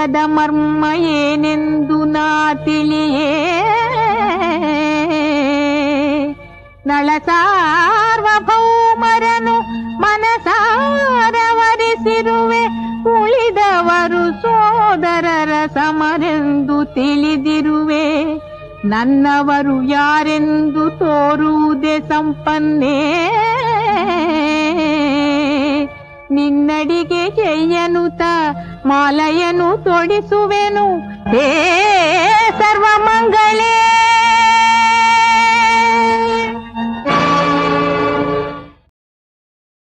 ಹೃದಯದ ಮರ್ಮ ಏನೆಂದು ನಾ ತಿಳಿಯೇ ನಳ ಸಾರ್ವಭೌಮರನು ಮನಸಾರವರಿಸಿರುವೆ ಉಳಿದವರು ಸೋದರರ ಸಮರೆಂದು ತಿಳಿದಿರುವೆ ನನ್ನವರು ಯಾರೆಂದು ತೋರುವುದೇ ಸಂಪನ್ನೇ ನಿನ್ನಡಿಗೆ ಜಯ್ಯನುತ ಮಾಲಯನು ತೊಡಿಸುವೆನು ಹೇ ಸರ್ವಮಂಗಳೇ